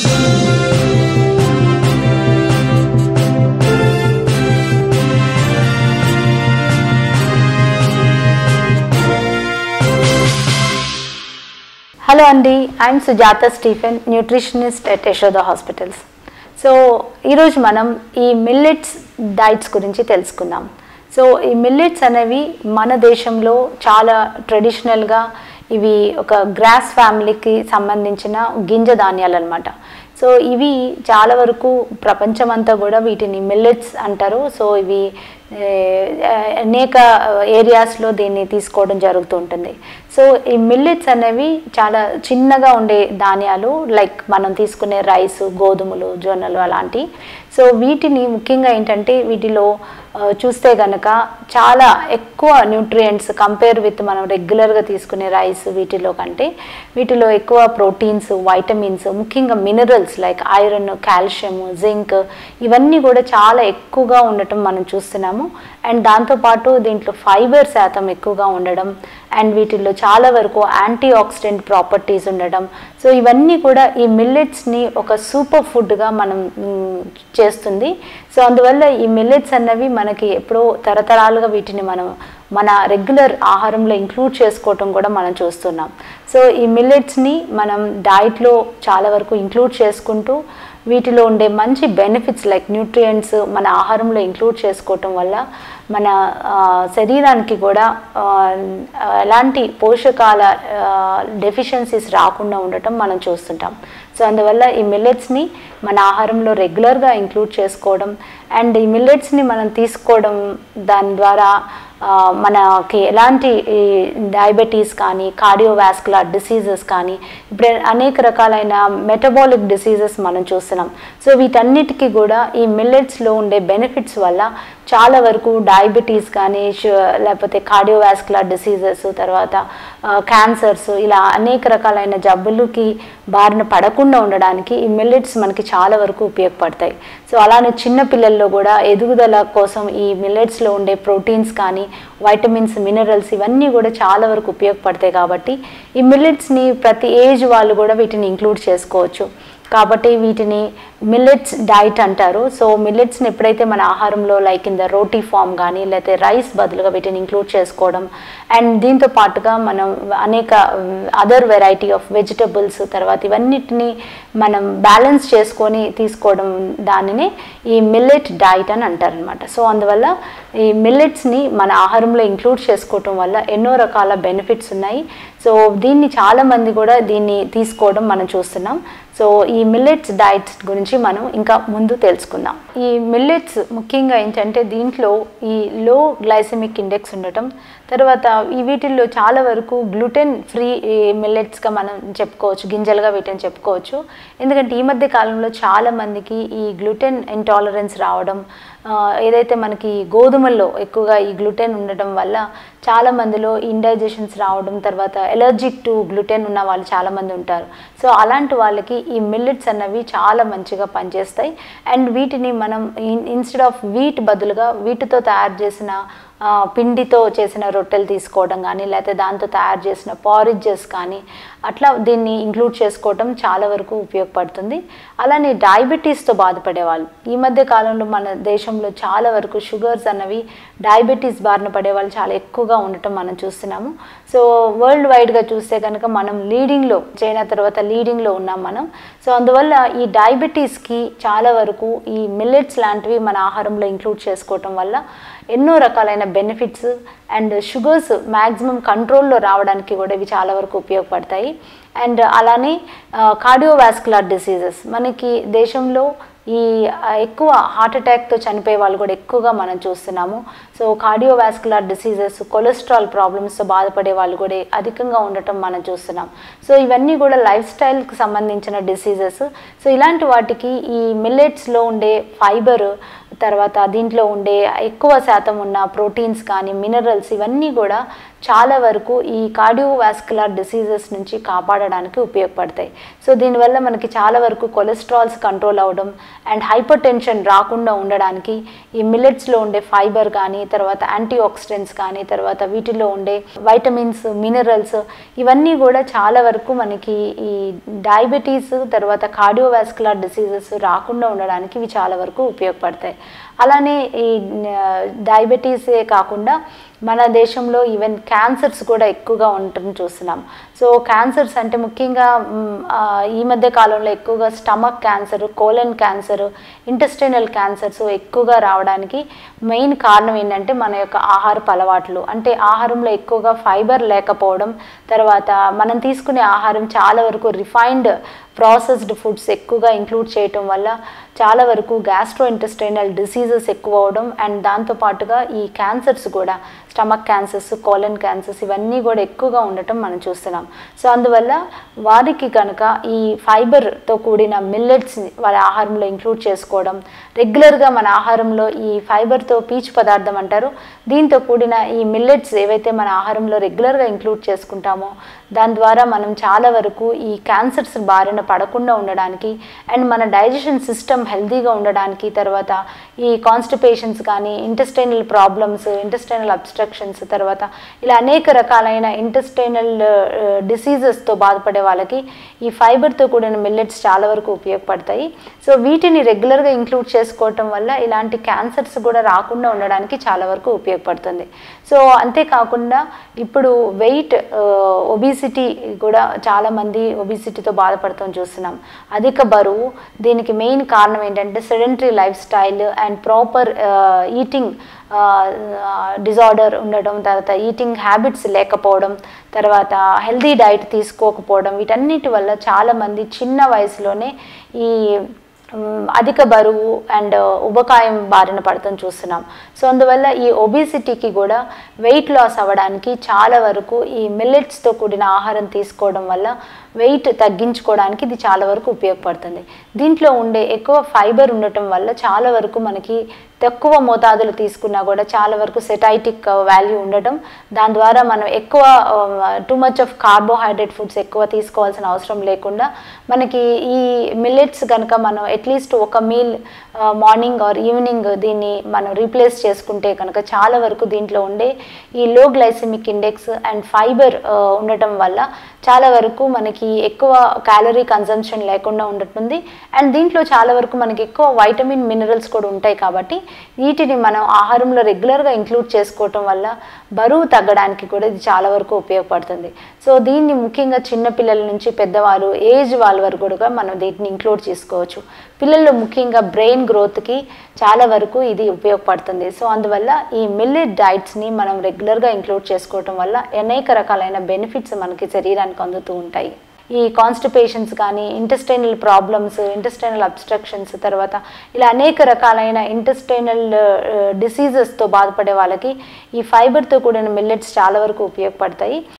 hello అండి I'm Sujatha Stephen nutritionist at Yashoda hospitals so ఈరోజు మనం ఈ మిల్లెట్స్ డైట్స్ గురించి తెలుసుకుందాం సో ఈ మిల్లెట్స్ అనేవి మన దేశంలో చాలా ట్రెడిషనల్గా ఇవి ఒక గ్రాస్ ఫ్యామిలీకి సంబంధించిన గింజ ధాన్యాలు అనమాట సో ఇవి చాలా వరకు ప్రపంచమంతా కూడా వీటిని మిల్లెట్స్ అంటారు సో ఇవి ఏ, అనేక ఏరియాస్లో దీన్ని తీసుకోవడం జరుగుతూ ఉంటుంది సో ఈ మిల్లెట్స్ అనేవి చాలా చిన్నగా ఉండే ధాన్యాలు లైక్ మనం తీసుకునే రైస్ గోధుమలు జొన్నలు అలాంటి సో వీటిని ముఖ్యంగా ఏంటంటే వీటిలో ఆ, చూస్తే గనక చాలా ఎక్కువ న్యూట్రియంట్స్ కంపేర్ విత్ మనం రెగ్యులర్గా తీసుకునే రైస్ వీటిలో కంటే వీటిలో ఎక్కువ ప్రోటీన్స్ వైటమిన్స్ ముఖ్యంగా minerals like iron calcium zinc ఇవన్నీ కూడా చాలా ఎక్కువగా ఉండటం మనం చూస్తున్నాము అండ్ దాంతోపాటు దీంట్లో ఫైబర్ శాతం ఎక్కువగా ఉండడం అండ్ వీటిల్లో చాలా వరకు యాంటీ ఆక్సిడెంట్ ప్రాపర్టీస్ ఉండడం సో ఇవన్నీ కూడా ఈ మిల్లెట్స్ని ఒక సూపర్ ఫుడ్గా మనం మ్, చేస్తుంది సో అందువల్ల ఈ మిల్లెట్స్ అన్నవి మనకి ఎప్పుడో తరతరాలుగా వీటిని మనం మన రెగ్యులర్ ఆహారంలో ఇంక్లూడ్ చేసుకోవటం కూడా మనం చూస్తున్నాం సో ఈ మిల్లెట్స్ని మనం డైట్లో చాలా వరకు ఇంక్లూడ్ చేసుకుంటూ వీటిలో ఉండే మంచి బెనిఫిట్స్ లైక్ న్యూట్రియంట్స్ మన ఆహారంలో ఇంక్లూడ్ చేసుకోవటం వల్ల మన ఆ, శరీరానికి కూడా ఆ, ఎలాంటి పోషకాల డెఫిషియన్సీస్ రాకుండా ఉండటం మనం చూస్తుంటాం సో అందువల్ల ఈ మిల్లెట్స్ని మన ఆహారంలో రెగ్యులర్గా ఇంక్లూడ్ చేసుకోవడం అండ్ ఈ మిల్లెట్స్ని మనం తీసుకోవడం దాని ద్వారా ఆ, మనకి ఎలాంటి డయాబెటీస్ కానీ కార్డియోవాస్కులర్ డిసీజెస్ కానీ ఇప్పుడు అనేక రకాలైన మెటబాలిక్ డిసీజెస్ మనం చూస్తున్నాం సో వీటన్నిటికీ కూడా ఈ మిల్లెట్స్లో ఉండే బెనిఫిట్స్ వల్ల చాలా వరకు డయాబెటీస్ కానీ షు- లేకపోతే కార్డియోవాస్కులర్ డిసీజెస్ తర్వాత క్యాన్సర్స్ ఇలా అనేక రకాలైన జబ్బులకి బారిన పడకుండా ఉండడానికి ఈ మిల్లెట్స్ మనకి చాలా వరకు ఉపయోగపడతాయి సో అలానే చిన్న పిల్లల్లో కూడా ఎదుగుదల కోసం ఈ మిల్లెట్స్లో ఉండే ప్రోటీన్స్ కానీ వైటమిన్స్ మినరల్స్ ఇవన్నీ కూడా చాలా వరకు ఉపయోగపడతాయి కాబట్టి ఈ మిల్లెట్స్ని ప్రతి ఏజ్ వాళ్ళు కూడా వీటిని ఇంక్లూడ్ చేసుకోవచ్చు కాబట్టి వీటిని మిల్లెట్స్ డైట్ అంటారు సో మిల్లెట్స్ని ఎప్పుడైతే మన ఆహారంలో like in the roti form కానీ లేకపోతే రైస్ బదులుగా వీటిని ఇంక్లూడ్ చేసుకోవడం అండ్ దీంతో పాటుగా మనం అనేక అదర్ వెరైటీ ఆఫ్ వెజిటబుల్స్ తర్వాత ఇవన్నిటిని మనం బ్యాలెన్స్ చేసుకొని తీసుకోవడం దానిని ఈ మిల్లెట్ డైట్ అని అంటారు అనమాట సో అందువల్ల ఈ మిల్లెట్స్ని మన ఆహారంలో ఇంక్లూడ్ చేసుకోవటం వల్ల ఎన్నో రకాల బెనిఫిట్స్ ఉన్నాయి సో దీన్ని చాలామంది కూడా దీన్ని తీసుకోవడం మనం చూస్తున్నాం సో ఈ మిల్లెట్స్ డైట్స్ గురించి మనం ఇంకా ముందు తెలుసుకుందాం ఈ మిల్లెట్స్ ముఖ్యంగా ఏంటంటే దీంట్లో ఈ లో గ్లైసెమిక్ ఇండెక్స్ ఉండటం తర్వాత ఈ వీటిల్లో చాలా వరకు గ్లూటెన్ ఫ్రీ మిల్లెట్స్గా మనం చెప్పుకోవచ్చు గింజలుగా వీటిని చెప్పుకోవచ్చు ఎందుకంటే ఈ మధ్య కాలంలో చాలా మందికి ఈ గ్లూటెన్ ఇంటాలరెన్స్ రావడం ఆ, ఏదైతే మనకి గోధుమల్లో ఎక్కువగా ఈ గ్లూటెన్ ఉండటం వల్ల చాలా మందిలో ఇండైజెషన్స్ రావడం తర్వాత ఎలర్జిక్ టు గ్లూటెన్ ఉన్న వాళ్ళు చాలా మంది ఉంటారు సో అలాంటి వాళ్ళకి ఈ మిల్లెట్స్ అన్నవి చాలా మంచిగా పనిచేస్తాయి అండ్ వీటిని మనం ఇన్స్టెడ్ ఆఫ్ వీట్ బదులుగా వీటితో తయారు చేసిన ఆ, పిండితో చేసిన రొట్టెలు తీసుకోవడం కానీ లేకపోతే దాంతో తయారు చేసిన పారిజెస్ కానీ అట్లా దీన్ని ఇంక్లూడ్ చేసుకోవడం చాలా వరకు ఉపయోగపడుతుంది అలానే డయాబెటీస్తో బాధపడే వాళ్ళు ఈ మధ్య కాలంలో మన దేశంలో చాలా వరకు షుగర్స్ అన్నవి డయాబెటీస్ బారిన పడే వాళ్ళు చాలా ఎక్కువగా ఉండటం మనం చూస్తున్నాము సో వరల్డ్ వైడ్గా చూస్తే కనుక మనం లీడింగ్లో చైనా తర్వాత లీడింగ్లో ఉన్నాం మనం సో అందువల్ల ఈ డయాబెటీస్కి చాలా వరకు ఈ మిల్లెట్స్ లాంటివి మన ఆహారంలో ఇంక్లూడ్ చేసుకోవటం వల్ల ఎన్నో రకాలైన బెనిఫిట్స్ అండ్ షుగర్స్ మ్యాక్సిమం కంట్రోల్లో రావడానికి కూడా ఇవి చాలా వరకు ఉపయోగపడతాయి అండ్ అలానే కార్డియోవాస్కులర్ డిసీజెస్ మనకి దేశంలో ఈ ఆ, ఎక్కువ హార్ట్ అటాక్తో చనిపోయే వాళ్ళు కూడా ఎక్కువగా మనం చూస్తున్నాము సో కార్డియోవాస్కులర్ డిసీజెస్ కొలెస్ట్రాల్ ప్రాబ్లమ్స్తో బాధపడే వాళ్ళు కూడా అధికంగా ఉండటం మనం చూస్తున్నాం సో ఇవన్నీ కూడా లైఫ్ స్టైల్కి సంబంధించిన డిసీజెస్ సో ఇలాంటి వాటికి ఈ మిల్లెట్స్లో ఉండే ఫైబర్ తర్వాత దీంట్లో ఉండే ఎక్కువ శాతం ఉన్న ప్రోటీన్స్ కానీ మినరల్స్ ఇవన్నీ కూడా చాలా వరకు ఈ కార్డియోవాస్కులర్ డిసీజెస్ నుంచి కాపాడడానికి ఉపయోగపడతాయి సో దీనివల్ల మనకి చాలా వరకు కొలెస్ట్రాల్స్ కంట్రోల్ అవ్వడం అండ్ హైపర్ టెన్షన్ రాకుండా ఉండడానికి ఈ మిల్లెట్స్లో ఉండే ఫైబర్ కానీ తర్వాత యాంటీ ఆక్సిడెంట్స్ కానీ తర్వాత వీటిలో ఉండే వైటమిన్స్ మినరల్స్ ఇవన్నీ కూడా చాలా వరకు మనకి ఈ డయాబెటీస్ తర్వాత కార్డియోవాస్కులర్ డిసీజెస్ రాకుండా ఉండడానికి ఇవి చాలా వరకు ఉపయోగపడతాయి అలానే ఈ డయాబెటీసే కాకుండా మన దేశంలో ఈవెన్ క్యాన్సర్స్ కూడా ఎక్కువగా ఉండటం చూస్తున్నాం సో క్యాన్సర్స్ అంటే ముఖ్యంగా మ్, ఆ, ఈ మధ్య కాలంలో ఎక్కువగా stomach cancer colon cancer intestinal cancers ఎక్కువగా రావడానికి మెయిన్ కారణం ఏంటంటే మన యొక్క ఆహారపు అలవాట్లు అంటే ఆహారంలో ఎక్కువగా ఫైబర్ లేకపోవడం తర్వాత మనం తీసుకునే ఆహారం చాలా వరకు రిఫైన్డ్ ప్రాసెస్డ్ ఫుడ్స్ ఎక్కువగా ఇంక్లూడ్ చేయటం వల్ల చాలా వరకు గ్యాస్ట్రో ఇంటెస్టైనల్ డిసీజెస్ ఎక్కువ అవడం అండ్ దాంతోపాటుగా ఈ క్యాన్సర్స్ కూడా స్టమక్ క్యాన్సర్స్ కోలన్ క్యాన్సర్స్ ఇవన్నీ కూడా ఎక్కువగా ఉండటం మనం చూస్తున్నాం సో అందువల్ల వారికి కనుక ఈ ఫైబర్తో కూడిన మిల్లెట్స్ని వాళ్ళ ఆహారంలో ఇంక్లూడ్ చేసుకోవడం రెగ్యులర్గా మన ఆహారంలో ఈ ఫైబర్తో పీచు పదార్థం అంటారు దీంతో కూడిన ఈ మిల్లెట్స్ ఏవైతే మన ఆహారంలో రెగ్యులర్గా ఇంక్లూడ్ చేసుకుంటామో దాని ద్వారా మనం చాలా వరకు ఈ క్యాన్సర్స్ బారిన పడకుండా ఉండడానికి అండ్ మన డైజెషన్ సిస్టమ్ హెల్తీగా ఉండడానికి తర్వాత ఈ కాన్స్టిపేషన్స్ కానీ ఇంటెస్టైనల్ ప్రాబ్లమ్స్ ఇంటెస్టైనల్ అబ్స్ట్రక్షన్స్ తర్వాత ఇలా అనేక రకాలైన ఇంటెస్టైనల్ డిసీజెస్తో బాధపడే వాళ్ళకి ఈ ఫైబర్తో కూడిన మిల్లెట్స్ చాలా వరకు ఉపయోగపడతాయి సో వీటిని రెగ్యులర్గా ఇంక్లూడ్ చేసుకోవటం వల్ల ఇలాంటి క్యాన్సర్స్ కూడా రాకుండా ఉండడానికి చాలా వరకు ఉపయోగపడుతుంది సో అంతేకాకుండా ఇప్పుడు వెయిట్ ఒబిసిటీ కూడా చాలామంది ఒబిసిటీతో బాధపడతాం చూస్తున్నాం అధిక బరువు దీనికి మెయిన్ కారణం ఏంటంటే sedentary lifestyle and proper eating disorder ఉండడం తర్వాత ఈటింగ్ హ్యాబిట్స్ లేకపోవడం తర్వాత హెల్దీ డైట్ తీసుకోకపోవడం వీటన్నిటి వల్ల చాలామంది చిన్న వయసులోనే ఈ మ్, అధిక బరువు అండ్ ఉబకాయం బారిన పడతాం చూస్తున్నాం సో అందువల్ల ఈ ఒబిసిటీకి కూడా వెయిట్ లాస్ అవ్వడానికి చాలా వరకు ఈ మిల్లెట్స్తో కూడిన ఆహారం తీసుకోవడం వల్ల వెయిట్ తగ్గించుకోవడానికి ఇది చాలా వరకు ఉపయోగపడుతుంది దీంట్లో ఉండే ఎక్కువ ఫైబర్ ఉండటం వల్ల చాలా వరకు మనకి తక్కువ మోతాదులు తీసుకున్నా కూడా చాలా వరకు సెటైటిక్ వాల్యూ ఉండటం దాని ద్వారా మనం ఎక్కువ too much of carbohydrate foods ఎక్కువ తీసుకోవాల్సిన అవసరం లేకుండా మనకి ఈ మిల్లెట్స్ కనుక మనం అట్లీస్ట్ ఒక మీల్ మార్నింగ్ ఆర్ ఈవినింగ్ దీన్ని మనం రీప్లేస్ చేసుకుంటే కనుక చాలా వరకు దీంట్లో ఉండే ఈ లో గ్లైసెమిక్ ఇండెక్స్ అండ్ ఫైబర్ ఉండటం వల్ల చాలా వరకు మనకి ఎక్కువ క్యాలరీ కన్జంప్షన్ లేకుండా ఉండటుంది అండ్ దీంట్లో చాలా వరకు మనకి ఎక్కువ వైటమిన్ మినరల్స్ కూడా ఉంటాయి కాబట్టి వీటిని మనం ఆహారంలో రెగ్యులర్గా ఇంక్లూడ్ చేసుకోవటం వల్ల బరువు తగ్గడానికి కూడా ఇది చాలా వరకు ఉపయోగపడుతుంది సో దీన్ని ముఖ్యంగా చిన్న పిల్లల నుంచి పెద్దవారు ఏజ్ వాళ్ళ వరకు కూడా మనం దీన్ని ఇంక్లూడ్ చేసుకోవచ్చు పిల్లల్లో ముఖ్యంగా బ్రెయిన్ గ్రోత్కి చాలా వరకు ఇది ఉపయోగపడుతుంది సో అందువల్ల ఈ మిల్లెట్ డైట్స్ని మనం రెగ్యులర్గా ఇంక్లూడ్ చేసుకోవటం వల్ల అనేక రకాలైన బెనిఫిట్స్ మనకి శరీరానికి అందుతూ ఉంటాయి ఈ కాన్స్టిపేషన్స్ కానీ ఇంటెస్టైనల్ ప్రాబ్లమ్స్ ఇంటెస్టైనల్ అబ్స్ట్రక్షన్స్ తర్వాత ఇలా అనేక రకాలైన ఇంటెస్టైనల్ డిసీజెస్తో బాధపడే వాళ్ళకి ఈ ఫైబర్తో కూడిన మిల్లెట్స్ చాలా వరకు ఉపయోగపడతాయి